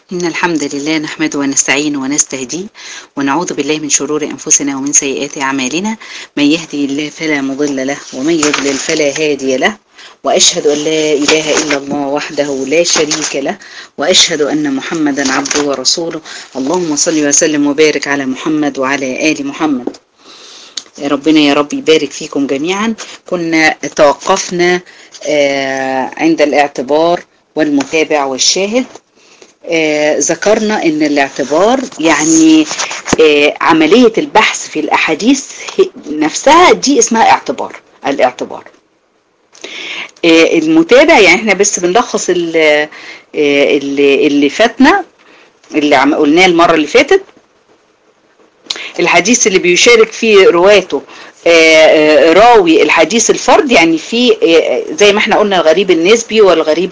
إن الحمد لله نحمده ونستعينه ونستهديه ونعوذ بالله من شرور أنفسنا ومن سيئات أعمالنا من يهدي الله فلا مضل له ومن يضلل فلا هادي له وأشهد أن لا إله إلا الله وحده لا شريك له وأشهد أن محمدا عبده ورسوله اللهم صل وسلم وبارك على محمد وعلى آل محمد ربنا يا رب يبارك فيكم جميعا كنا توقفنا عند الاعتبار والمتابع والشاهد آه ذكرنا ان الاعتبار يعني آه عملية البحث في الاحاديث نفسها دي اسمها اعتبار الاعتبار آه المتابع يعني احنا بس بنلخص اللي, اللي فاتنا اللي قلناه المرة اللي فاتت الحديث اللي بيشارك فيه رواته راوي الحديث الفرد يعني في زي ما احنا قلنا الغريب النسبي والغريب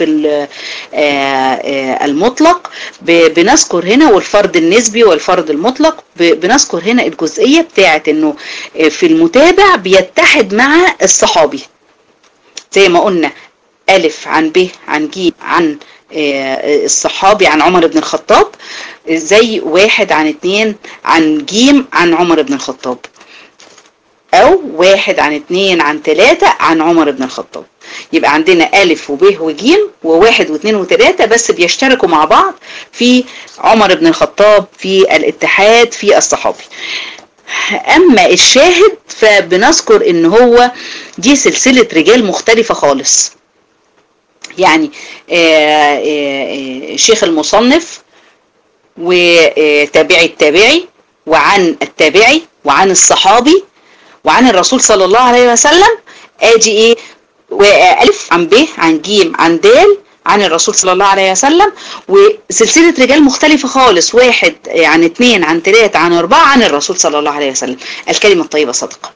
المطلق بنذكر هنا والفرد النسبي والفرد المطلق بنذكر هنا الجزئية بتاعة انه في المتابع بيتحد مع الصحابي زي ما قلنا ألف عن ب عن ج عن الصحابي عن عمر بن الخطاب زي واحد عن اتنين عن جيم عن عمر بن الخطاب او واحد عن اتنين عن تلاتة عن عمر بن الخطاب يبقى عندنا الف وب وجيم وواحد واثنين وثلاثة بس بيشتركوا مع بعض في عمر بن الخطاب في الاتحاد في الصحابي اما الشاهد فبنذكر ان هو دي سلسلة رجال مختلفة خالص يعني آآ آآ شيخ المصنف وتابعي التابعي وعن التابعي وعن الصحابي وعن الرسول صلى الله عليه وسلم ادي ايه والف عن ب عن ج عن د عن الرسول صلى الله عليه وسلم وسلسلة رجال مختلفة خالص واحد عن اثنين عن ثلاثة عن اربعة عن الرسول صلى الله عليه وسلم الكلمة الطيبة صدقة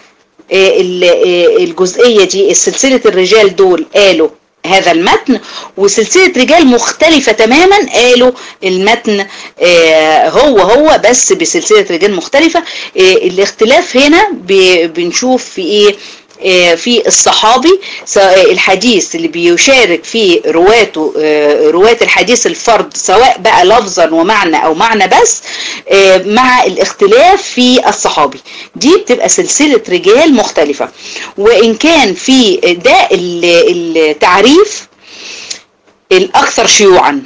الجزئية دي سلسلة الرجال دول قالوا هذا المتن وسلسلة رجال مختلفة تماما قالوا المتن هو هو بس بسلسلة رجال مختلفة الاختلاف هنا بنشوف في ايه في الصحابي الحديث اللي بيشارك في رواته رواة الحديث الفرد سواء بقى لفظا ومعنى او معنى بس مع الاختلاف في الصحابي دي بتبقى سلسلة رجال مختلفة وان كان في ده التعريف الاكثر شيوعا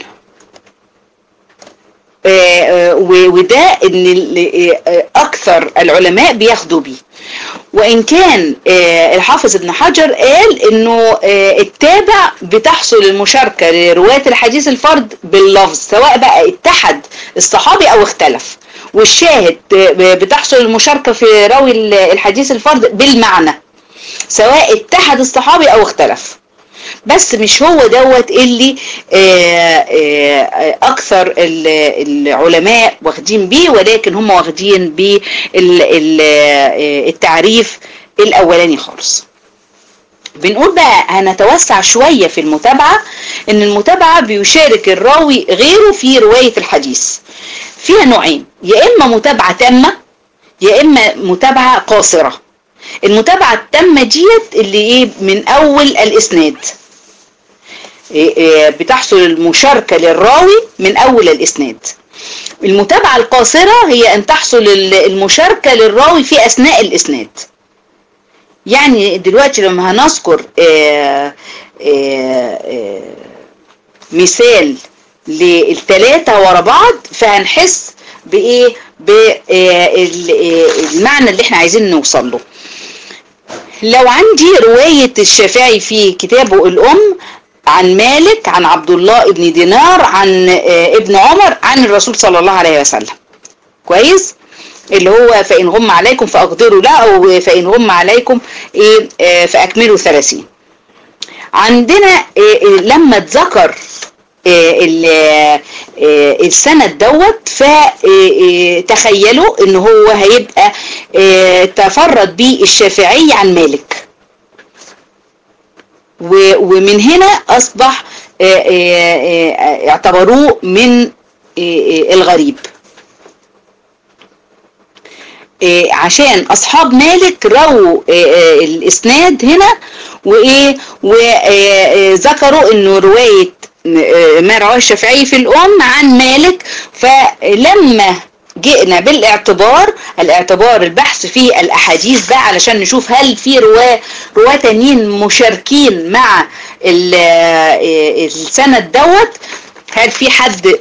وده ان اكثر العلماء بياخدوا بيه وان كان الحافظ ابن حجر قال انه التابع بتحصل المشاركة لرواية الحديث الفرد باللفظ سواء بقى اتحد الصحابي او اختلف والشاهد بتحصل المشاركة في راوي الحديث الفرد بالمعنى سواء اتحد الصحابي او اختلف بس مش هو دوت اللي آآ آآ اكثر العلماء واخدين بيه ولكن هم واخدين بالتعريف الاولاني خالص بنقول بقى هنتوسع شوية في المتابعة ان المتابعة بيشارك الراوي غيره في رواية الحديث فيها نوعين يا اما متابعة تامة يا اما متابعة قاصرة المتابعة التامة ديت اللي ايه من اول الاسناد بتحصل المشاركة للراوي من اول الاسناد المتابعة القاصرة هي ان تحصل المشاركة للراوي في اثناء الاسناد يعني دلوقتي لما هنذكر مثال للثلاثة ورا بعض فهنحس بايه بالمعنى اللي احنا عايزين نوصل له لو عندي رواية الشافعي في كتابه الأم عن مالك عن عبد الله ابن دينار عن ابن عمر عن الرسول صلى الله عليه وسلم كويس اللي هو فإن هم عليكم فأقدروا لا أو فإن هم عليكم إيه فأكملوا ثلاثين عندنا إيه لما اتذكر إيه السند دوت فتخيلوا ان هو هيبقى تفرد به الشافعي عن مالك ومن هنا اصبح اعتبروه من الغريب عشان اصحاب مالك رووا الاسناد هنا وايه وذكروا انه رواية ما رواه الشافعي في الأم عن مالك فلما جئنا بالاعتبار الاعتبار البحث في الأحاديث ده علشان نشوف هل في رواة رواة تانيين مشاركين مع السند دوت هل في حد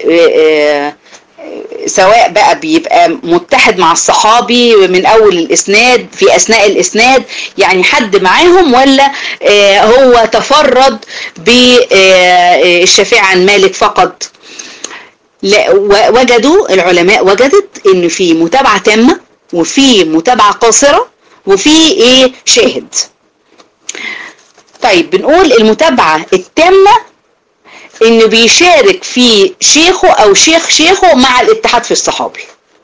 سواء بقى بيبقى متحد مع الصحابي من اول الاسناد في اثناء الاسناد يعني حد معاهم ولا هو تفرد بالشافعي عن مالك فقط لا وجدوا العلماء وجدت ان في متابعة تامة وفي متابعة قاصرة وفي ايه شاهد طيب بنقول المتابعة التامة انه بيشارك في شيخه او شيخ شيخه مع الاتحاد في الصحابي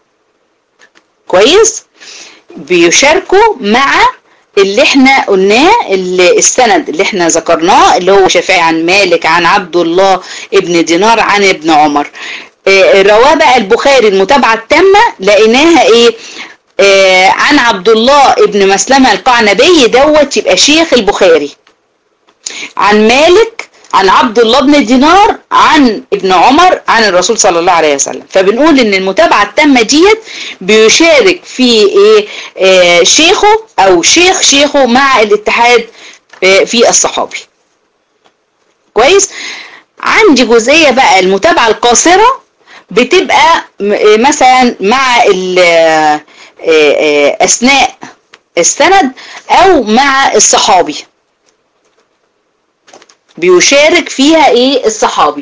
كويس بيشاركوا مع اللي احنا قلناه اللي السند اللي احنا ذكرناه اللي هو شافعي عن مالك عن عبد الله ابن دينار عن ابن عمر اه رواه بقى البخاري المتابعة التامة لقيناها ايه اه عن عبد الله ابن مسلمة القعنبي دوت يبقى شيخ البخاري عن مالك عن عبد الله بن دينار عن ابن عمر عن الرسول صلى الله عليه وسلم فبنقول ان المتابعة التامة ديت بيشارك في ايه اه شيخه او شيخ شيخه مع الاتحاد اه في الصحابي كويس عندي جزئية بقى المتابعة القاصرة بتبقى مثلا مع اثناء السند او مع الصحابي بيشارك فيها ايه الصحابي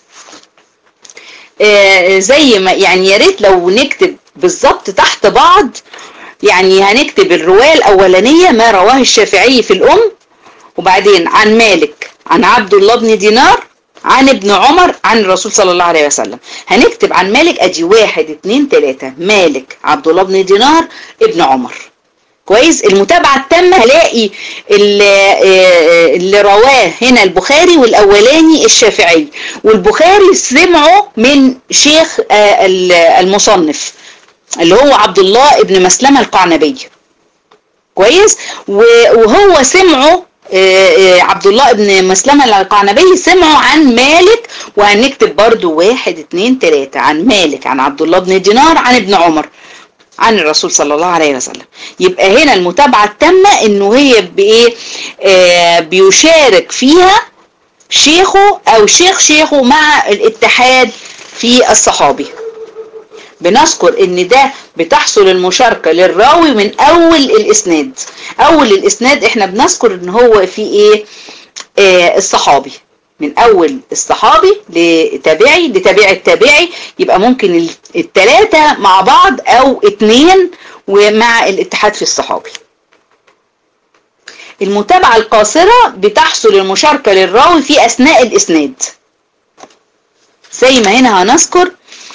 آه زي ما يعني يا ريت لو نكتب بالظبط تحت بعض يعني هنكتب الرواية الأولانية ما رواه الشافعي في الأم وبعدين عن مالك عن عبد الله بن دينار عن ابن عمر عن الرسول صلى الله عليه وسلم هنكتب عن مالك ادي واحد اتنين تلاتة مالك عبد الله بن دينار ابن عمر كويس المتابعة التامة هلاقي اللي, اللي رواه هنا البخاري والأولاني الشافعي والبخاري سمعه من شيخ المصنف اللي هو عبد الله ابن مسلمة القعنبي كويس وهو سمعه عبد الله ابن مسلمة القعنبي سمعه عن مالك وهنكتب برضو واحد اتنين تلاتة عن مالك عن عبد الله بن دينار عن ابن عمر عن الرسول صلى الله عليه وسلم يبقى هنا المتابعة التامة انه هي بايه آه بيشارك فيها شيخه او شيخ شيخه مع الاتحاد في الصحابي بنذكر ان ده بتحصل المشاركة للراوي من اول الاسناد اول الاسناد احنا بنذكر ان هو في ايه آه الصحابي من اول الصحابي لتابعي لتابع التابعي يبقى ممكن التلاتة مع بعض او اتنين ومع الاتحاد في الصحابي المتابعة القاصرة بتحصل المشاركة للراوي في اثناء الاسناد زي ما هنا هنذكر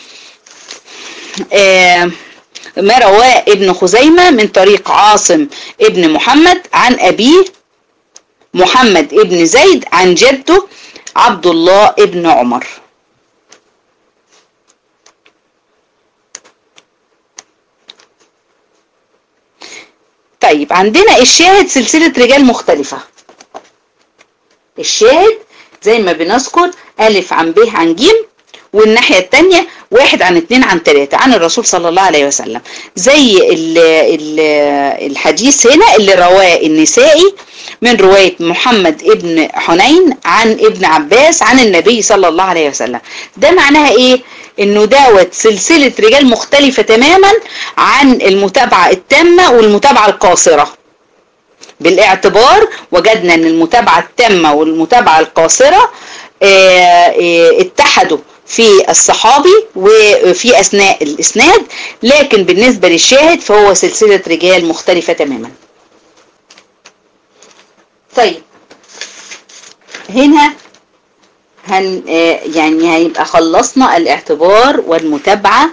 آه ما رواه ابن خزيمة من طريق عاصم ابن محمد عن أبيه محمد ابن زيد عن جدته عبد الله ابن عمر طيب عندنا الشاهد سلسلة رجال مختلفة الشاهد زي ما بنذكر ألف عن ب عن ج والناحية التانية واحد عن اتنين عن تلاتة عن الرسول صلى الله عليه وسلم زي ال ال الحديث هنا اللي رواه النسائي من رواية محمد ابن حنين عن ابن عباس عن النبي صلى الله عليه وسلم ده معناها ايه انه دوت سلسلة رجال مختلفة تماما عن المتابعة التامة والمتابعة القاصرة بالاعتبار وجدنا ان المتابعة التامة والمتابعة القاصرة اه اه اتحدوا في الصحابي وفي أثناء الإسناد لكن بالنسبة للشاهد فهو سلسلة رجال مختلفة تماما طيب هنا هن يعني هيبقى خلصنا الاعتبار والمتابعة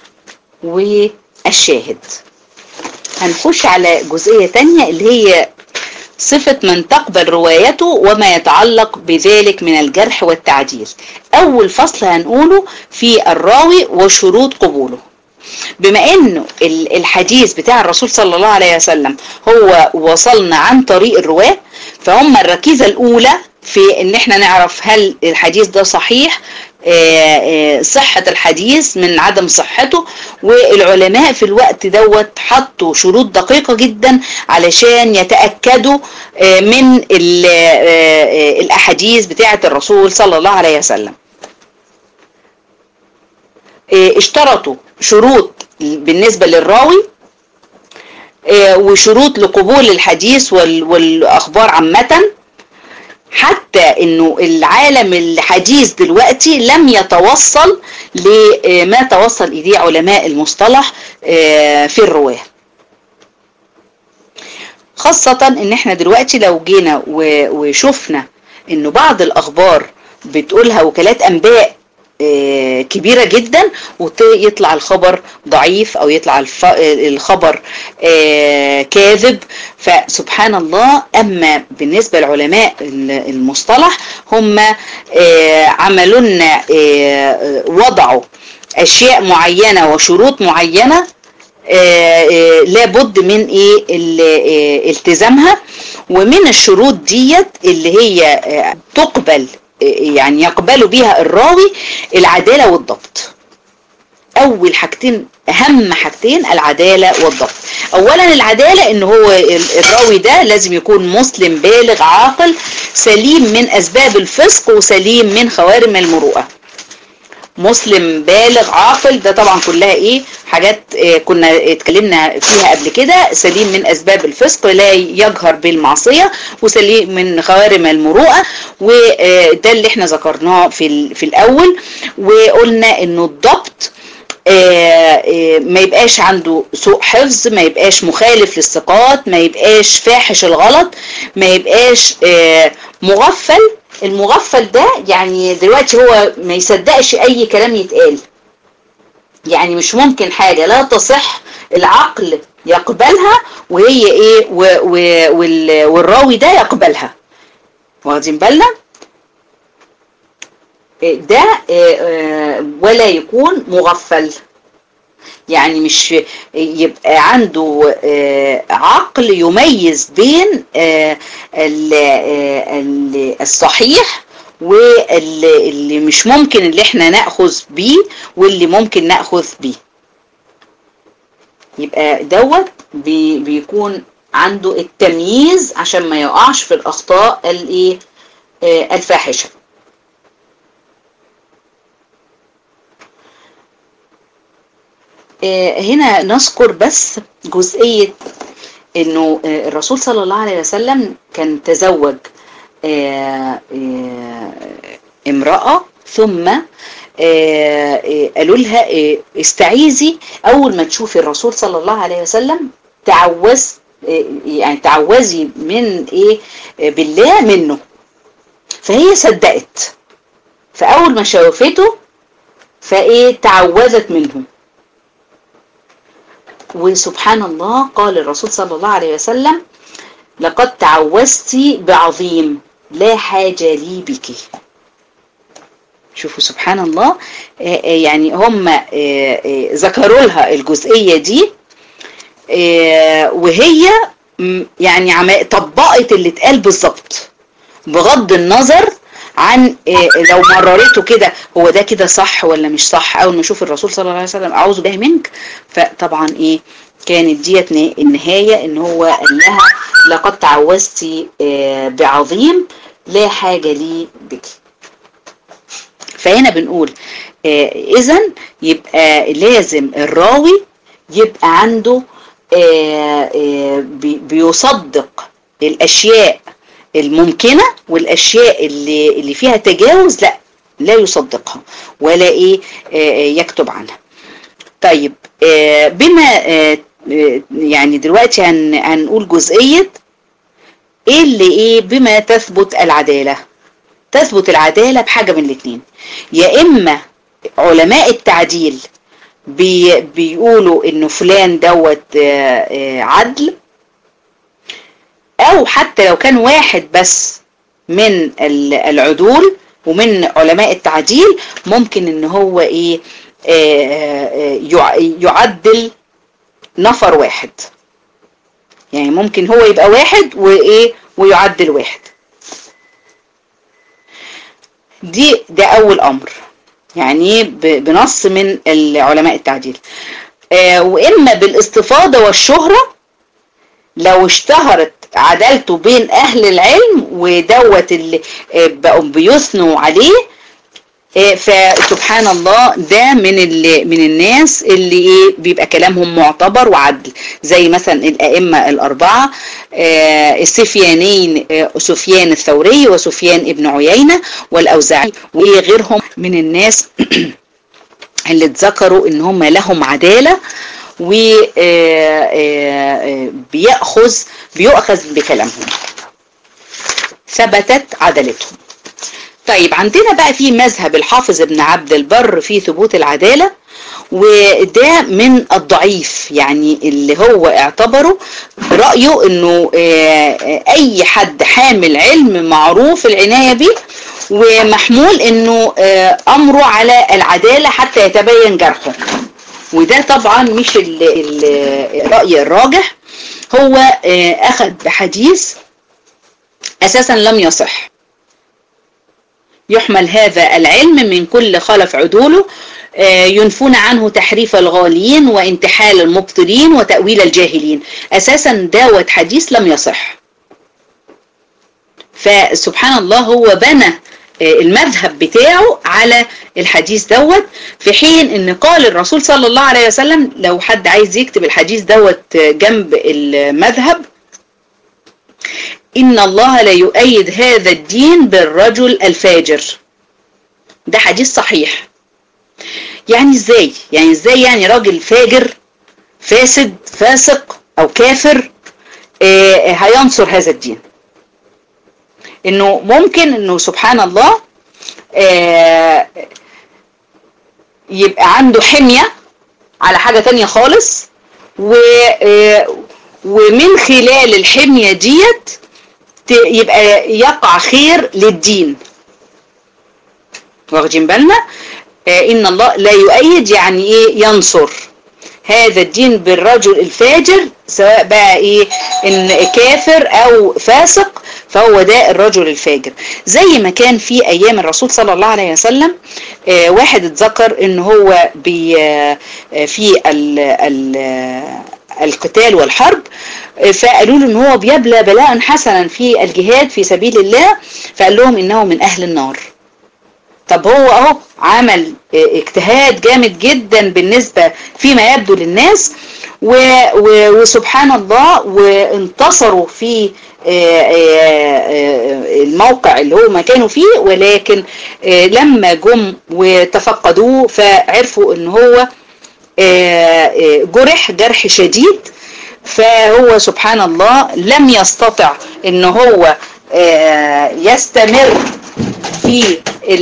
والشاهد هنخش على جزئية تانية اللي هي صفة من تقبل روايته وما يتعلق بذلك من الجرح والتعديل أول فصل هنقوله في الراوي وشروط قبوله بما انه الحديث بتاع الرسول صلى الله عليه وسلم هو وصلنا عن طريق الرواه فهم الركيزة الأولى في ان احنا نعرف هل الحديث ده صحيح صحة الحديث من عدم صحته والعلماء في الوقت دوت حطوا شروط دقيقة جدا علشان يتأكدوا من الأحاديث بتاعة الرسول صلى الله عليه وسلم اشترطوا شروط بالنسبة للراوي وشروط لقبول الحديث والأخبار عامة حتى انه العالم الحديث دلوقتي لم يتوصل لما توصل اليه علماء المصطلح في الرواه خاصة ان احنا دلوقتي لو جينا وشفنا انه بعض الاخبار بتقولها وكالات انباء كبيرة جدا ويطلع الخبر ضعيف او يطلع الخبر كاذب فسبحان الله اما بالنسبة لعلماء المصطلح هم عملوا لنا وضعوا اشياء معينة وشروط معينة لابد من ايه التزامها ومن الشروط ديت اللي هي تقبل يعني يقبل بها الراوي العدالة والضبط اول حاجتين اهم حاجتين العدالة والضبط اولا العدالة ان هو الراوي ده لازم يكون مسلم بالغ عاقل سليم من اسباب الفسق وسليم من خوارم المروءة مسلم بالغ عاقل ده طبعا كلها ايه حاجات إيه كنا اتكلمنا فيها قبل كده سليم من اسباب الفسق لا يجهر بالمعصية وسليم من خوارم المروءة وده اللي احنا ذكرناه في, في الاول وقلنا انه الضبط ما يبقاش عنده سوء حفظ ما يبقاش مخالف للثقات ما يبقاش فاحش الغلط ما يبقاش مغفل المغفل ده يعني دلوقتي هو ما يصدقش اي كلام يتقال يعني مش ممكن حاجة لا تصح العقل يقبلها وهي ايه و و وال والراوي ده يقبلها واخدين بالنا ده ولا يكون مغفل يعني مش يبقى عنده عقل يميز بين الصحيح واللي مش ممكن اللي احنا ناخذ بيه واللي ممكن ناخذ بيه يبقى دوت بي بيكون عنده التمييز عشان ما يقعش في الاخطاء الايه الفاحشه هنا نذكر بس جزئية انه الرسول صلى الله عليه وسلم كان تزوج امرأة ثم قالوا لها استعيذي اول ما تشوفي الرسول صلى الله عليه وسلم تعوذ يعني تعوذي من ايه بالله منه فهي صدقت فاول ما شافته فايه تعوذت منه وسبحان الله قال الرسول صلى الله عليه وسلم لقد تعوذت بعظيم لا حاجة لي بك شوفوا سبحان الله يعني هم ذكروا لها الجزئية دي وهي يعني طبقت اللي اتقال بالظبط بغض النظر عن لو مررته كده هو ده كده صح ولا مش صح اول ما اشوف الرسول صلى الله عليه وسلم اعوذ بالله منك فطبعا ايه كانت ديت النهاية ان هو قال لها لقد تعوذت بعظيم لا حاجة لي بك فهنا بنقول اذا يبقى لازم الراوي يبقى عنده بيصدق الاشياء الممكنة والاشياء اللي, اللي فيها تجاوز لا لا يصدقها ولا ايه يكتب عنها طيب بما يعني دلوقتي هن هنقول جزئية ايه اللي ايه بما تثبت العدالة تثبت العدالة بحاجة من الاتنين يا اما علماء التعديل بي بيقولوا انه فلان دوت عدل او حتى لو كان واحد بس من العدول ومن علماء التعديل ممكن ان هو ايه يعدل نفر واحد يعني ممكن هو يبقى واحد وايه ويعدل واحد دي ده أول أمر يعني بنص من العلماء التعديل آه وإما بالاستفاضة والشهرة لو اشتهرت عدالته بين أهل العلم ودوت اللي بقوا بيثنوا عليه فسبحان الله ده من من الناس اللي ايه بيبقى كلامهم معتبر وعدل زي مثلا الائمه الاربعه السفيانين سفيان الثوري وسفيان ابن عيينه والاوزاعي وغيرهم من الناس اللي اتذكروا ان هم لهم عداله وبيأخذ بيؤخذ بكلامهم ثبتت عدالتهم طيب عندنا بقى في مذهب الحافظ ابن عبد البر في ثبوت العدالة وده من الضعيف يعني اللي هو اعتبره برأيه انه اي حد حامل علم معروف العناية به ومحمول انه امره على العدالة حتى يتبين جرحه وده طبعا مش الرأي الراجح هو اخذ بحديث اساسا لم يصح يحمل هذا العلم من كل خلف عدوله ينفون عنه تحريف الغالين وانتحال المبطلين وتأويل الجاهلين أساسا داوت حديث لم يصح فسبحان الله هو بنى المذهب بتاعه على الحديث دوت في حين ان قال الرسول صلى الله عليه وسلم لو حد عايز يكتب الحديث دوت جنب المذهب إن الله لا يؤيد هذا الدين بالرجل الفاجر ده حديث صحيح يعني ازاي يعني ازاي يعني راجل فاجر فاسد فاسق او كافر آه هينصر هذا الدين انه ممكن انه سبحان الله آه يبقى عنده حمية على حاجة تانية خالص و آه ومن خلال الحمية ديت يبقى يقع خير للدين واخدين بالنا آه ان الله لا يؤيد يعني ايه ينصر هذا الدين بالرجل الفاجر سواء بقى ايه ان كافر او فاسق فهو ده الرجل الفاجر زي ما كان في ايام الرسول صلى الله عليه وسلم آه واحد اتذكر ان هو بي آه في ال ال القتال والحرب فقالوا له ان هو بيبلى بلاء حسنا في الجهاد في سبيل الله فقال لهم انه من اهل النار طب هو اهو عمل اجتهاد جامد جدا بالنسبة فيما يبدو للناس و و وسبحان الله وانتصروا في الموقع اللي هو ما كانوا فيه ولكن لما جم وتفقدوه فعرفوا ان هو جرح جرح شديد فهو سبحان الله لم يستطع ان هو يستمر في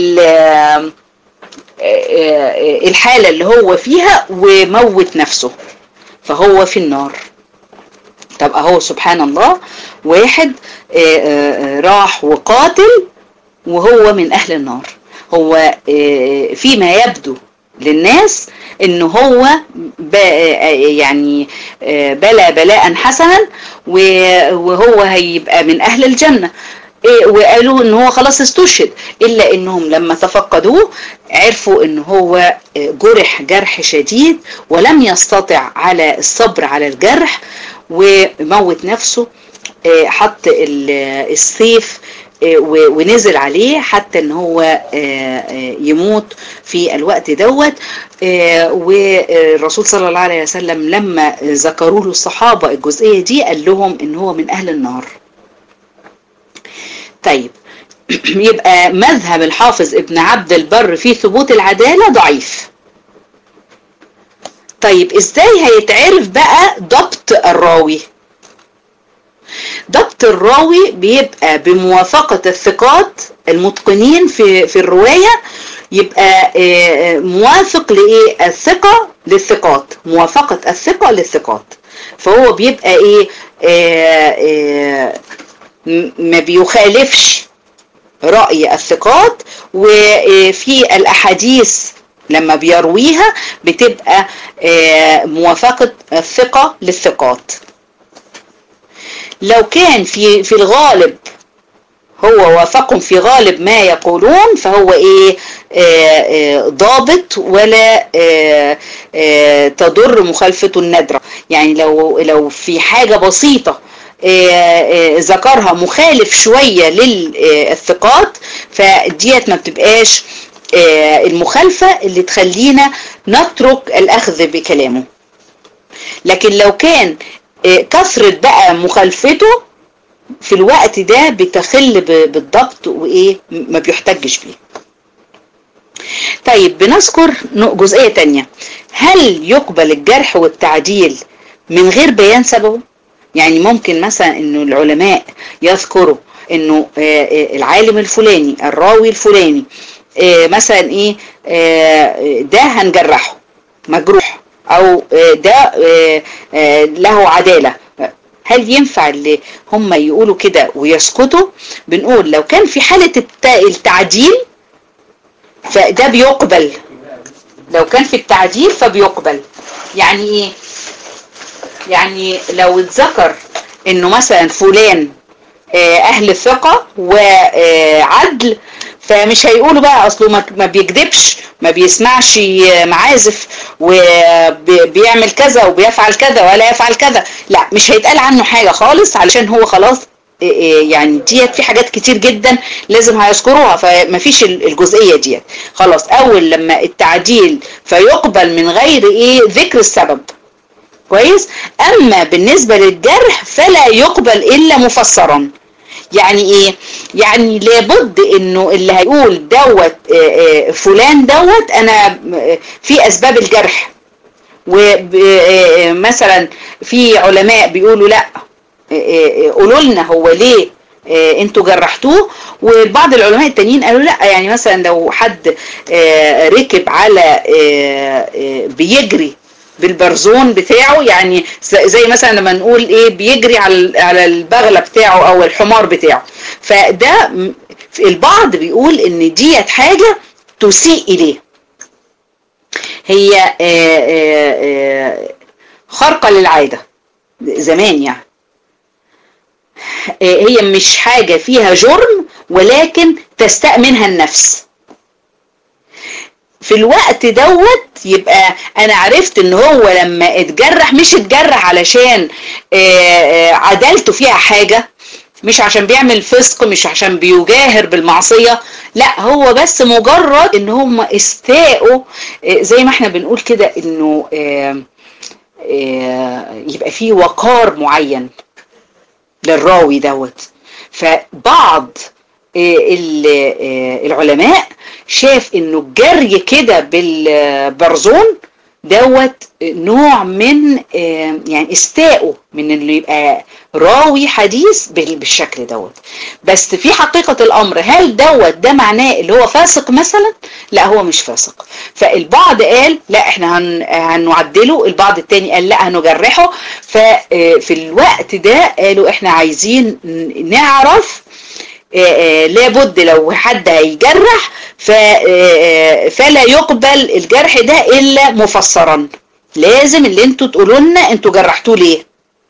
الحالة اللي هو فيها وموت نفسه فهو في النار طب اهو سبحان الله واحد راح وقاتل وهو من اهل النار هو فيما يبدو للناس ان هو يعني بلا بلاء حسنا وهو هيبقى من اهل الجنة وقالوا ان هو خلاص استشهد الا انهم لما تفقدوه عرفوا ان هو جرح جرح شديد ولم يستطع على الصبر على الجرح وموت نفسه حط السيف ونزل عليه حتى ان هو يموت في الوقت دوت والرسول صلى الله عليه وسلم لما ذكروا له الصحابة الجزئية دي قال لهم ان هو من اهل النار طيب يبقى مذهب الحافظ ابن عبد البر في ثبوت العدالة ضعيف طيب ازاي هيتعرف بقى ضبط الراوي ضبط الراوي بيبقى بموافقة الثقات المتقنين في في الرواية يبقى موافق لإيه الثقة للثقات موافقة الثقة للثقات فهو بيبقى إيه آآ آآ ما بيخالفش رأي الثقات وفي الأحاديث لما بيرويها بتبقى موافقة الثقة للثقات لو كان في في الغالب هو وافقهم في غالب ما يقولون فهو ايه آه آه ضابط ولا آه آه تضر مخالفته النادرة يعني لو لو في حاجة بسيطة آه آه ذكرها مخالف شوية للثقات فديت ما بتبقاش آه المخالفة اللي تخلينا نترك الأخذ بكلامه لكن لو كان كثرة بقى مخالفته في الوقت ده بتخل بالضبط وايه ما بيحتجش بيه طيب بنذكر جزئية تانية هل يقبل الجرح والتعديل من غير بيان سببه يعني ممكن مثلا انه العلماء يذكروا انه العالم الفلاني الراوي الفلاني مثلا ايه ده هنجرحه مجروح او ده له عدالة هل ينفع اللي هم يقولوا كده ويسكتوا بنقول لو كان في حالة التعديل فده بيقبل لو كان في التعديل فبيقبل يعني ايه يعني لو اتذكر انه مثلا فلان اهل ثقة وعدل فمش هيقولوا بقى اصله ما بيكذبش ما بيسمعش معازف وبيعمل كذا وبيفعل كذا ولا يفعل كذا لا مش هيتقال عنه حاجة خالص علشان هو خلاص يعني ديت في حاجات كتير جدا لازم هيذكروها فمفيش الجزئية ديت خلاص اول لما التعديل فيقبل من غير ايه ذكر السبب كويس اما بالنسبة للجرح فلا يقبل الا مفسرا يعني ايه يعني لابد انه اللي هيقول دوت فلان دوت انا في اسباب الجرح ومثلا في علماء بيقولوا لا قولوا لنا هو ليه انتوا جرحتوه وبعض العلماء التانيين قالوا لا يعني مثلا لو حد ركب على بيجري بالبرزون بتاعه يعني زي مثلا لما نقول ايه بيجري على على البغلة بتاعه او الحمار بتاعه فده البعض بيقول ان ديت حاجة تسيء اليه هي خارقة للعادة زمان يعني هي مش حاجة فيها جرم ولكن تستاء منها النفس في الوقت دوت يبقى انا عرفت ان هو لما اتجرح مش اتجرح علشان عدالته فيها حاجة مش عشان بيعمل فسق مش عشان بيجاهر بالمعصية لا هو بس مجرد ان هم استاءوا زي ما احنا بنقول كده انه يبقى فيه وقار معين للراوي دوت فبعض العلماء شاف انه الجري كده بالبرزون دوت نوع من يعني استاءه من انه يبقى راوي حديث بالشكل دوت بس في حقيقة الامر هل دوت ده معناه اللي هو فاسق مثلا لا هو مش فاسق فالبعض قال لا احنا هن هنعدله البعض التاني قال لا هنجرحه ففي الوقت ده قالوا احنا عايزين نعرف لابد لو حد هيجرح فلا يقبل الجرح ده الا مفسرا لازم اللي انتوا تقولوا لنا انتوا جرحتوه ليه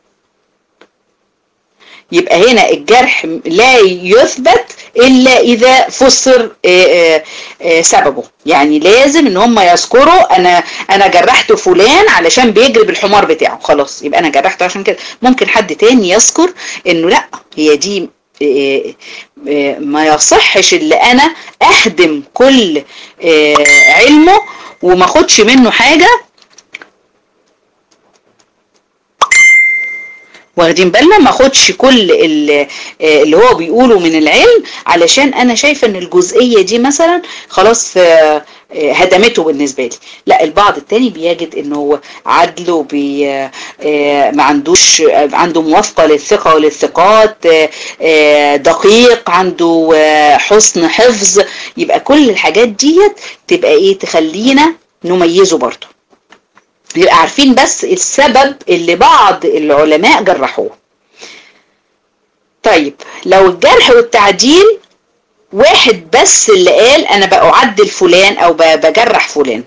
يبقى هنا الجرح لا يثبت الا اذا فسر سببه يعني لازم ان هم يذكروا انا انا جرحت فلان علشان بيجري بالحمار بتاعه خلاص يبقى انا جرحته عشان كده ممكن حد تاني يذكر انه لا هي دي ما يصحش اللي انا اهدم كل علمه وما اخدش منه حاجة واخدين بالنا ما اخدش كل اللي هو بيقوله من العلم علشان انا شايفه ان الجزئية دي مثلا خلاص هدمته بالنسبة لي لا البعض التاني بيجد انه هو عدل وبي ما عندوش عنده موافقة للثقة وللثقات دقيق عنده حسن حفظ يبقى كل الحاجات ديت تبقى ايه تخلينا نميزه برضه يبقى عارفين بس السبب اللي بعض العلماء جرحوه طيب لو الجرح والتعديل واحد بس اللي قال انا بأعدل فلان او بجرح فلان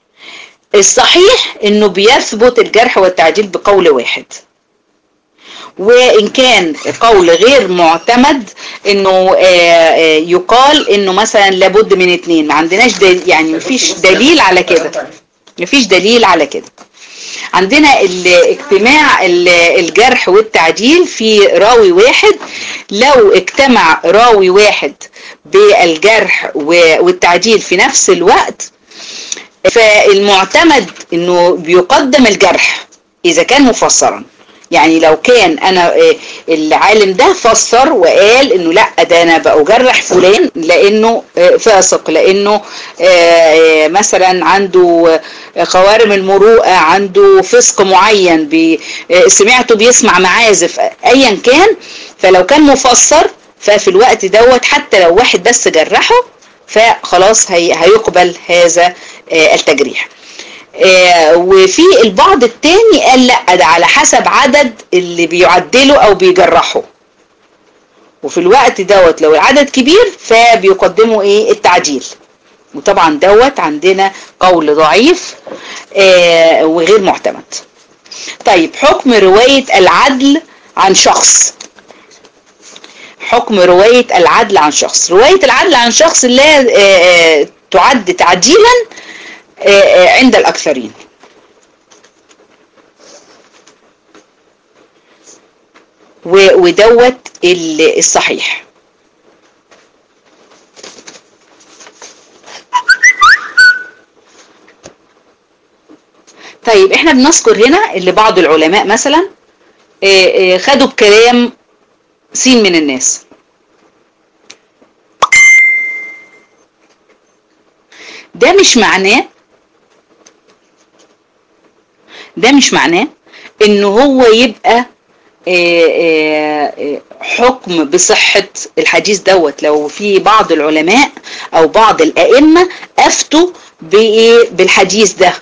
الصحيح انه بيثبت الجرح والتعديل بقول واحد وإن كان قول غير معتمد إنه يقال إنه مثلا لابد من اتنين ما عندناش دليل يعني مفيش دليل على كده مفيش دليل على كده عندنا اجتماع الجرح والتعديل في راوي واحد لو اجتمع راوي واحد بالجرح والتعديل في نفس الوقت فالمعتمد انه بيقدم الجرح اذا كان مفسرا يعني لو كان انا العالم ده فسر وقال انه لا ده انا بأجرح فلان لانه فاسق لانه مثلا عنده خوارم المروءة عنده فسق معين بي سمعته بيسمع معازف ايا كان فلو كان مفسر ففي الوقت دوت حتى لو واحد بس جرحه فخلاص هي هيقبل هذا التجريح وفي البعض التاني قال لا ده على حسب عدد اللي بيعدلوا او بيجرحوا وفي الوقت دوت لو العدد كبير فبيقدموا ايه التعديل وطبعا دوت عندنا قول ضعيف آه وغير معتمد طيب حكم رواية العدل عن شخص حكم رواية العدل عن شخص رواية العدل عن شخص لا آه تعد تعديلا آه عند الأكثرين ودوت الصحيح طيب احنا بنذكر هنا اللي بعض العلماء مثلا خدوا بكلام سين من الناس ده مش معناه ده مش معناه ان هو يبقى حكم بصحة الحديث دوت لو في بعض العلماء او بعض الائمة افتوا بالحديث ده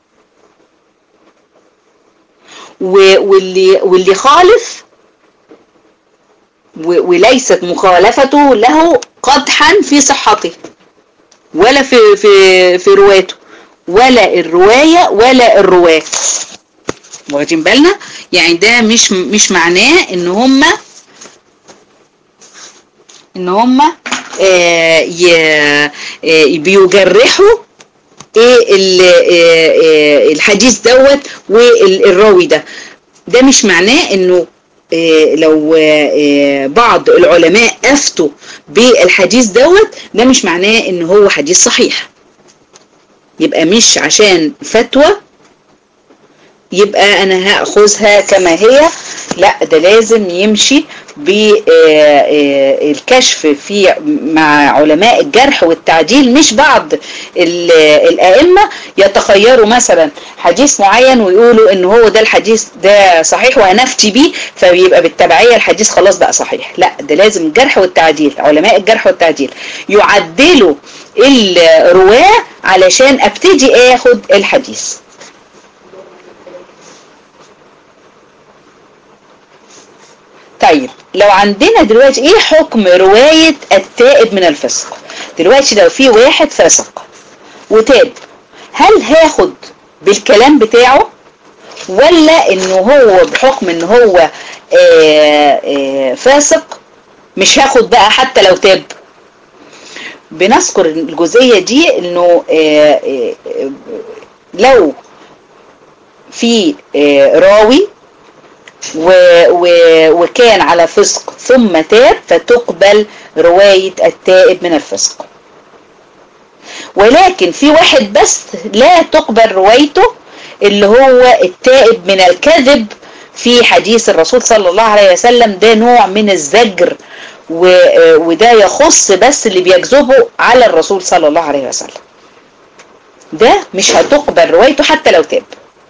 واللي واللي خالف وليست مخالفته له قدحا في صحته ولا في في في رواته ولا الروايه ولا الرواه واخدين بالنا يعني ده مش مش معناه ان هم ان هم بيجرحوا ايه الحديث دوت والراوي ده ده مش معناه انه لو بعض العلماء افتوا بالحديث دوت ده مش معناه ان هو حديث صحيح يبقى مش عشان فتوى يبقى انا هاخذها كما هي لا ده لازم يمشي بالكشف في مع علماء الجرح والتعديل مش بعض الائمه يتخيروا مثلا حديث معين ويقولوا ان هو ده الحديث ده صحيح وهنفتي بيه فبيبقى بالتبعيه الحديث خلاص بقى صحيح لا ده لازم الجرح والتعديل علماء الجرح والتعديل يعدلوا الرواه علشان ابتدي اخد الحديث طيب لو عندنا دلوقتي ايه حكم رواية التائب من الفسق دلوقتي لو في واحد فسق وتاب هل هاخد بالكلام بتاعه ولا انه هو بحكم ان هو آآ آآ فاسق مش هاخد بقى حتى لو تاب بنذكر الجزئية دي انه آآ لو في راوي و و وكان على فسق ثم تاب فتقبل رواية التائب من الفسق ولكن في واحد بس لا تقبل روايته اللي هو التائب من الكذب في حديث الرسول صلى الله عليه وسلم ده نوع من الزجر وده يخص بس اللي بيكذبوا على الرسول صلى الله عليه وسلم ده مش هتقبل روايته حتى لو تاب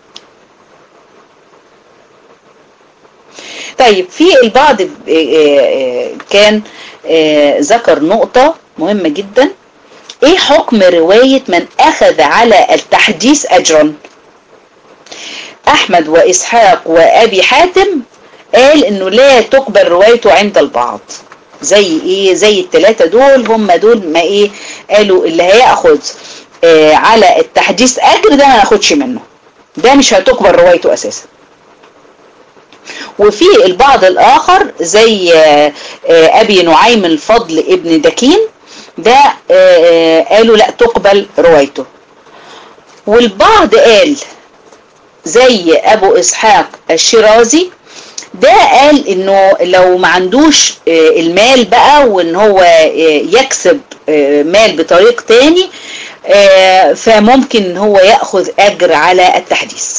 طيب في البعض كان ذكر نقطة مهمة جدا ايه حكم رواية من اخذ على التحديث اجرا احمد واسحاق وابي حاتم قال انه لا تقبل روايته عند البعض زي ايه زي الثلاثة دول هم دول ما ايه قالوا اللي هياخد آه على التحديث اجر ده ما ناخدش منه ده مش هتقبل روايته اساسا وفي البعض الآخر زي أبي نعيم الفضل ابن دكين ده قالوا لا تقبل روايته والبعض قال زي أبو إسحاق الشيرازي ده قال انه لو ما عندوش المال بقى وان هو يكسب مال بطريق تاني فممكن هو يأخذ اجر على التحديث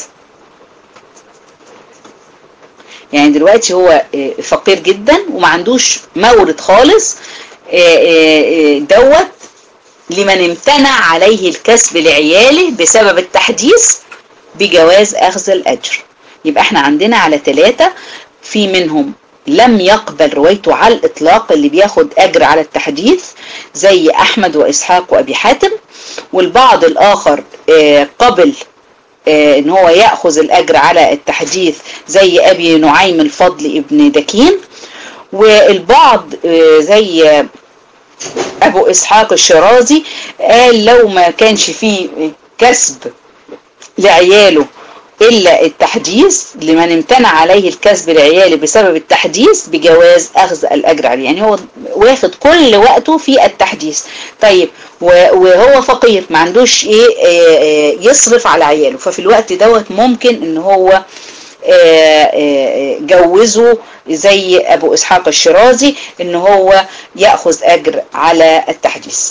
يعني دلوقتي هو فقير جدا وما عندوش مورد خالص دوت لمن امتنع عليه الكسب لعياله بسبب التحديث بجواز اخذ الاجر يبقى احنا عندنا على ثلاثة في منهم لم يقبل روايته على الإطلاق اللي بياخد أجر على التحديث زي أحمد وإسحاق وأبي حاتم والبعض الآخر قبل ان هو يأخذ الأجر على التحديث زي أبي نعيم الفضل ابن دكين والبعض زي أبو إسحاق الشرازي قال لو ما كانش فيه كسب لعياله إلا التحديث لمن امتنع عليه الكسب لعياله بسبب التحديث بجواز أخذ الأجر عليه يعني هو واخد كل وقته في التحديث طيب وهو فقير ما عندوش إيه يصرف على عياله ففي الوقت دوت ممكن إن هو جوزه زي أبو إسحاق الشرازي إن هو يأخذ أجر على التحديث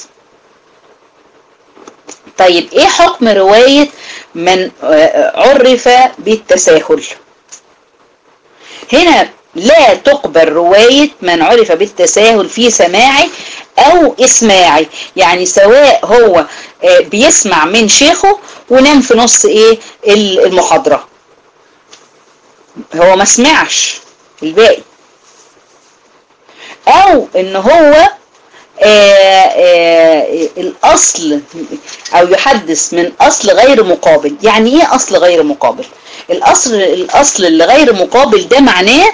طيب ايه حكم رواية من عرف بالتساهل هنا لا تقبل رواية من عرف بالتساهل في سماعه او اسماعي يعني سواء هو بيسمع من شيخه ونام في نص ايه المحاضرة هو ما سمعش الباقي او ان هو آآ آآ الأصل أو يحدث من أصل غير مقابل يعني إيه أصل غير مقابل الأصل الأصل اللي غير مقابل ده معناه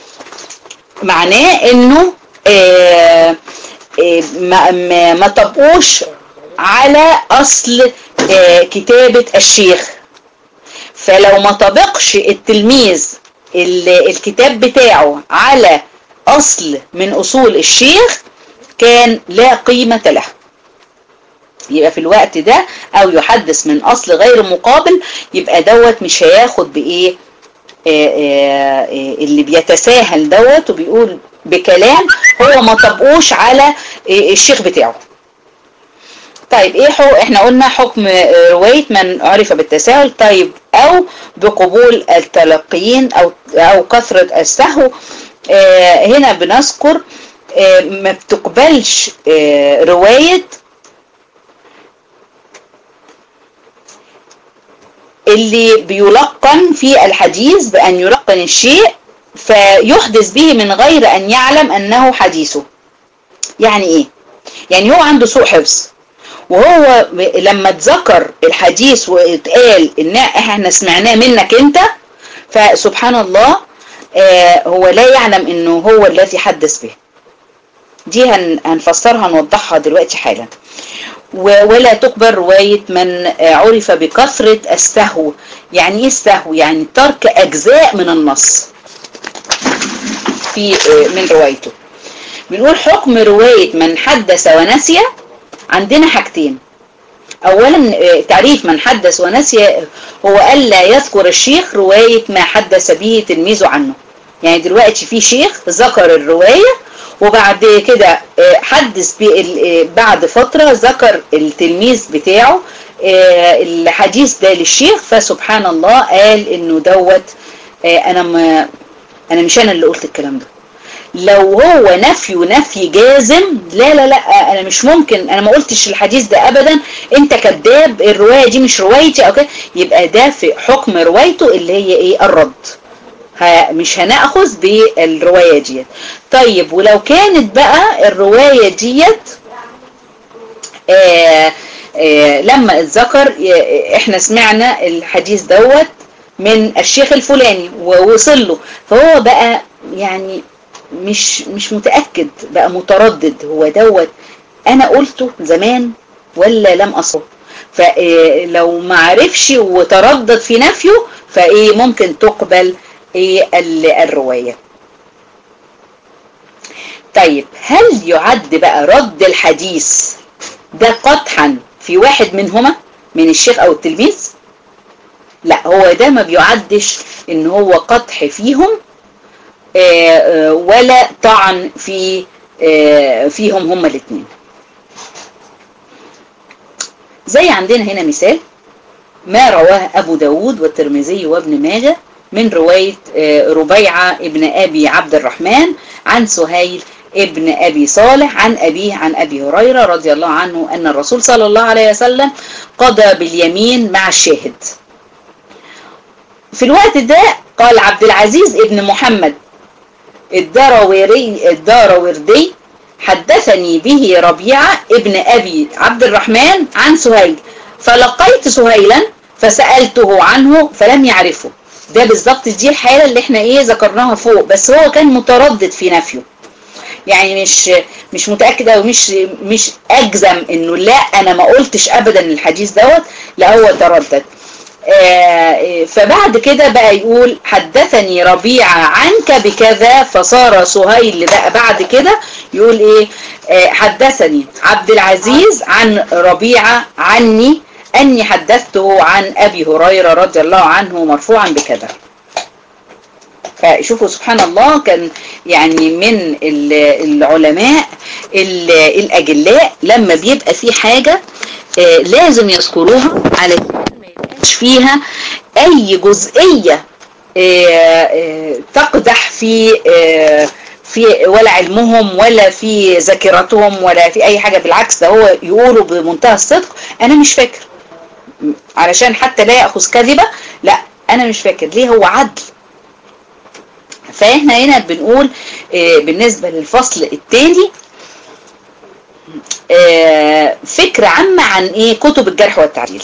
معناه إنه آآ ما, ما, ما طبقوش على أصل كتابة الشيخ فلو ما طبقش التلميذ الكتاب بتاعه على أصل من أصول الشيخ كان لا قيمة له يبقى في الوقت ده او يحدث من اصل غير مقابل يبقى دوت مش هياخد بايه آآ آآ اللي بيتساهل دوت وبيقول بكلام هو ما طبقوش على الشيخ بتاعه طيب ايه حو احنا قلنا حكم رواية من عرف بالتساهل طيب او بقبول التلقيين او او كثرة السهو هنا بنذكر ما بتقبلش رواية اللي بيلقن في الحديث بأن يلقن الشيء فيحدث به من غير أن يعلم أنه حديثه يعني إيه؟ يعني هو عنده سوء حفظ وهو لما اتذكر الحديث واتقال ان احنا سمعناه منك انت فسبحان الله هو لا يعلم انه هو الذي حدث به دي هنفسرها نوضحها دلوقتي حالا ولا تقبل رواية من عرف بكثرة السهو يعني ايه السهو يعني ترك اجزاء من النص في من روايته بنقول حكم رواية من حدث ونسي عندنا حاجتين اولا تعريف من حدث ونسي هو الا يذكر الشيخ رواية ما حدث به تلميذه عنه يعني دلوقتي في شيخ ذكر الرواية وبعد كده حدث بعد فترة ذكر التلميذ بتاعه الحديث ده للشيخ فسبحان الله قال انه دوت انا ما انا مش انا اللي قلت الكلام ده لو هو نفي ونفي جازم لا لا لا انا مش ممكن انا ما قلتش الحديث ده ابدا انت كذاب الرواية دي مش روايتي او كده يبقى ده في حكم روايته اللي هي ايه الرد مش هنأخذ بالرواية ديت طيب ولو كانت بقى الرواية ديت آآ آآ لما اتذكر احنا سمعنا الحديث دوت من الشيخ الفلاني ووصل له فهو بقى يعني مش مش متأكد بقى متردد هو دوت انا قلته زمان ولا لم اصله فلو ما عرفش وتردد في نفيه فايه ممكن تقبل إيه الرواية طيب هل يعد بقى رد الحديث ده قطحا في واحد منهما من الشيخ او التلميذ لا هو ده ما بيعدش ان هو قطح فيهم ولا طعن في فيهم هما الاثنين زي عندنا هنا مثال ما رواه ابو داود والترمذي وابن ماجه من رواية ربيعة ابن ابي عبد الرحمن عن سهيل ابن أبي صالح عن أبيه عن أبي هريرة رضي الله عنه أن الرسول صلى الله عليه وسلم قضى باليمين مع الشاهد في الوقت ده قال عبد العزيز ابن محمد الدارويري الداروردي حدثني به ربيعة ابن أبي عبد الرحمن عن سهيل فلقيت سهيلا فسألته عنه فلم يعرفه ده بالظبط دي الحالة اللي احنا ايه ذكرناها فوق بس هو كان متردد في نفيه يعني مش مش متاكد او مش مش اجزم انه لا انا ما قلتش ابدا الحديث دوت لا هو تردد آه فبعد كده بقى يقول حدثني ربيعة عنك بكذا فصار سهيل بقى بعد كده يقول ايه آه حدثني عبد العزيز عن ربيعة عني اني حدثته عن ابي هريرة رضي الله عنه مرفوعا بكذا فشوفوا سبحان الله كان يعني من العلماء الأجلاء لما بيبقى في حاجة لازم يذكروها علشان ما يبقاش فيها أي جزئية تقدح في في ولا علمهم ولا في ذاكرتهم ولا في أي حاجة بالعكس ده هو يقولوا بمنتهى الصدق أنا مش فاكر علشان حتى لا يأخذ كذبة لا أنا مش فاكر ليه هو عدل فاحنا هنا بنقول بالنسبة للفصل التالي فكرة عامة عن ايه كتب الجرح والتعديل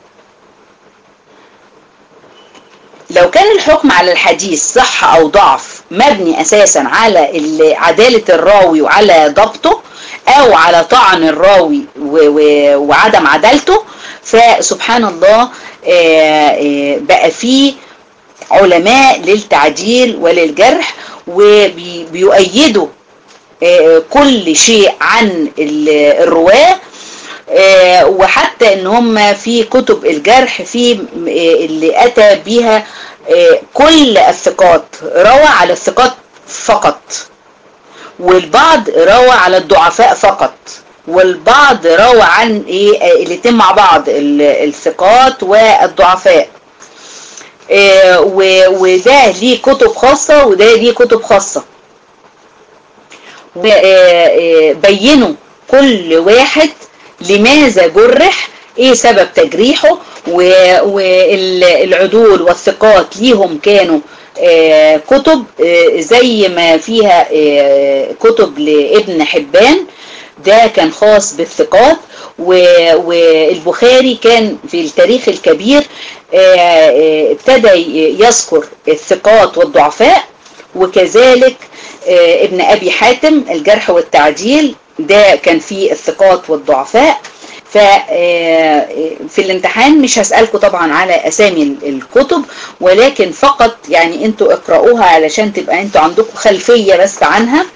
لو كان الحكم على الحديث صح او ضعف مبني اساسا على عدالة الراوي وعلى ضبطه او على طعن الراوي وعدم عدالته فسبحان الله بقى فيه علماء للتعديل وللجرح وبيؤيدوا كل شيء عن الرواة وحتى ان هم في كتب الجرح في اللي اتى بيها كل الثقات روى على الثقات فقط والبعض روى على الضعفاء فقط والبعض روى عن ايه الاتنين مع بعض الثقات والضعفاء آه وده ليه كتب خاصة وده ليه كتب خاصة بينوا كل واحد لماذا جرح ايه سبب تجريحه والعدول والثقات ليهم كانوا آه كتب آه زي ما فيها كتب لابن حبان ده كان خاص بالثقات والبخاري كان في التاريخ الكبير ابتدى يذكر الثقات والضعفاء وكذلك ابن أبي حاتم الجرح والتعديل ده كان فيه الثقات والضعفاء ففي الامتحان مش هسألكم طبعا على أسامي الكتب ولكن فقط يعني انتوا اقرأوها علشان تبقى انتوا عندكم خلفية بس عنها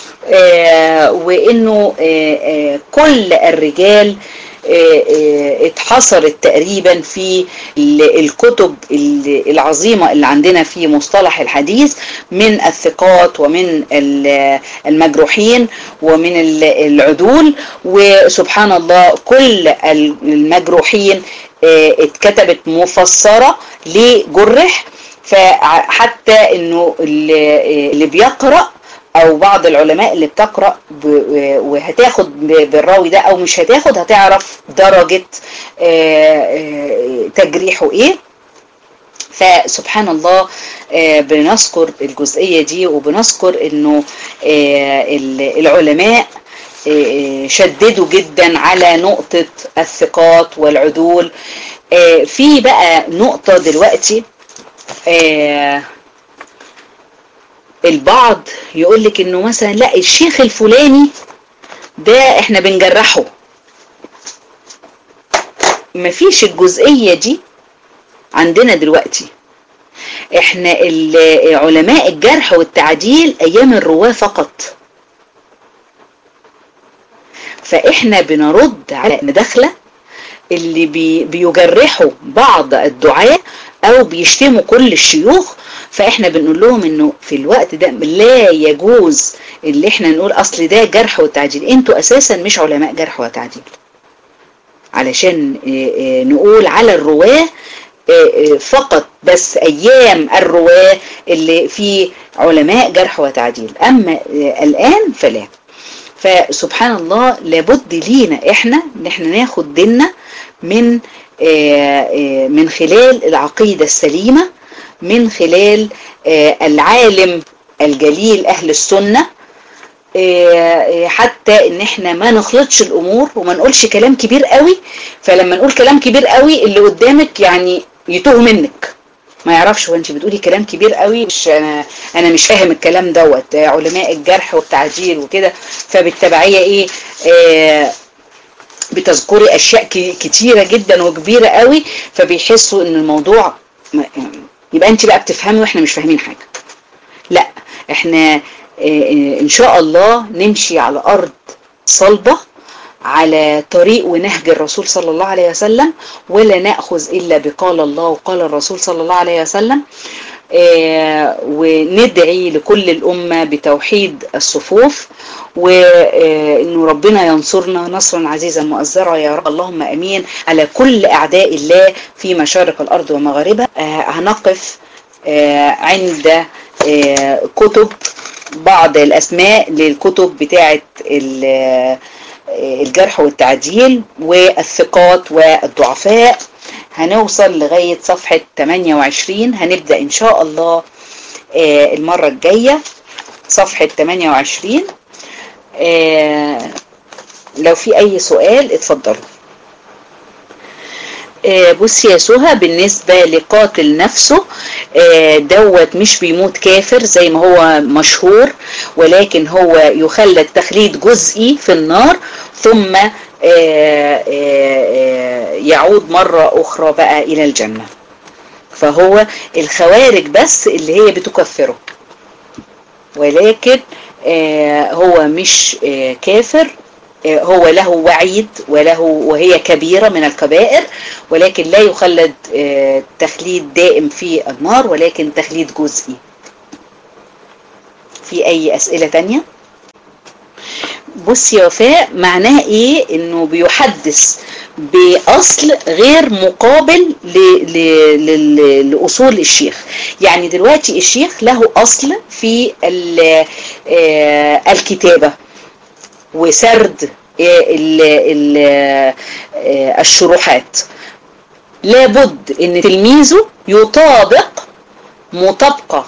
وانه كل الرجال اتحصرت تقريبا في الكتب العظيمة اللي عندنا في مصطلح الحديث من الثقات ومن المجروحين ومن العدول وسبحان الله كل المجروحين اتكتبت مفسرة لجرح فحتى انه اللي بيقرأ او بعض العلماء اللي بتقرأ وهتاخد بالراوي ده او مش هتاخد هتعرف درجة تجريحه ايه فسبحان الله بنذكر الجزئية دي وبنذكر انه العلماء شددوا جدا على نقطة الثقات والعدول في بقى نقطة دلوقتي البعض يقول لك انه مثلا لا الشيخ الفلاني ده احنا بنجرحه مفيش الجزئية دي عندنا دلوقتي احنا علماء الجرح والتعديل ايام الرواه فقط فاحنا بنرد على مداخله اللي بي بيجرحوا بعض الدعاة او بيشتموا كل الشيوخ فاحنا بنقول لهم انه في الوقت ده لا يجوز اللي احنا نقول اصل ده جرح وتعديل انتوا اساسا مش علماء جرح وتعديل علشان نقول على الرواه فقط بس ايام الرواه اللي في علماء جرح وتعديل اما الان فلا فسبحان الله لابد لينا احنا ان احنا ناخد ديننا من من خلال العقيدة السليمة من خلال العالم الجليل اهل السنة حتى ان احنا ما نخلطش الامور وما نقولش كلام كبير قوي فلما نقول كلام كبير قوي اللي قدامك يعني يتوه منك ما يعرفش هو انت بتقولي كلام كبير قوي مش انا انا مش فاهم الكلام دوت علماء الجرح والتعديل وكده فبالتبعيه ايه آه بتذكري اشياء كتيره جدا وكبيره قوي فبيحسوا ان الموضوع يبقى انت بقى بتفهمي واحنا مش فاهمين حاجه لا احنا ان شاء الله نمشي على ارض صلبه على طريق ونهج الرسول صلى الله عليه وسلم ولا نأخذ إلا بقال الله وقال الرسول صلى الله عليه وسلم آه وندعي لكل الأمة بتوحيد الصفوف وإنه ربنا ينصرنا نصرا عزيزا مؤزرا يا رب اللهم أمين على كل أعداء الله في مشارق الأرض ومغاربها آه هنقف آه عند كتب بعض الأسماء للكتب بتاعة الجرح والتعديل والثقات والضعفاء هنوصل لغاية صفحة 28 هنبدأ إن شاء الله المرة الجاية صفحة 28 لو في أي سؤال اتفضلوا بصي يا سهى بالنسبة لقاتل نفسه دوت مش بيموت كافر زي ما هو مشهور ولكن هو يخلد تخليد جزئي في النار ثم يعود مرة أخرى بقى إلى الجنة فهو الخوارج بس اللي هي بتكفره ولكن هو مش كافر هو له وعيد وله وهي كبيرة من الكبائر ولكن لا يخلد تخليد دائم في النار ولكن تخليد جزئي في أي أسئلة تانية بص يا وفاء معناه ايه انه بيحدث باصل غير مقابل ل ل ل لاصول الشيخ يعني دلوقتي الشيخ له اصل في الكتابه وسرد ال ال الشروحات لابد ان تلميذه يطابق مطابقة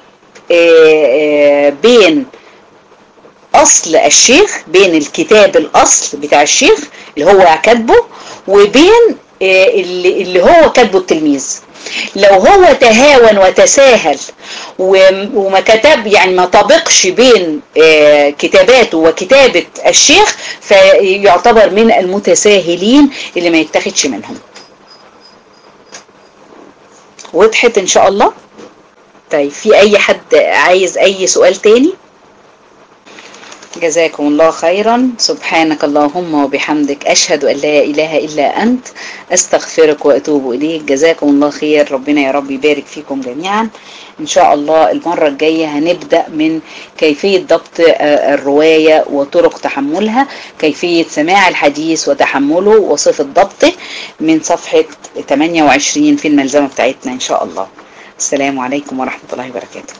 بين اصل الشيخ بين الكتاب الاصل بتاع الشيخ اللي هو كاتبه وبين اللي, اللي هو كاتبه التلميذ لو هو تهاون وتساهل وما كتب يعني ما طابقش بين كتاباته وكتابة الشيخ فيعتبر من المتساهلين اللي ما يتخدش منهم وضحت ان شاء الله طيب في اي حد عايز اي سؤال تاني جزاكم الله خيرا سبحانك اللهم وبحمدك أشهد أن لا إله إلا أنت أستغفرك وأتوب إليك جزاكم الله خير ربنا يا رب يبارك فيكم جميعا إن شاء الله المرة الجاية هنبدأ من كيفية ضبط الرواية وطرق تحملها كيفية سماع الحديث وتحمله وصفة ضبطه من صفحة 28 في الملزمة بتاعتنا إن شاء الله السلام عليكم ورحمة الله وبركاته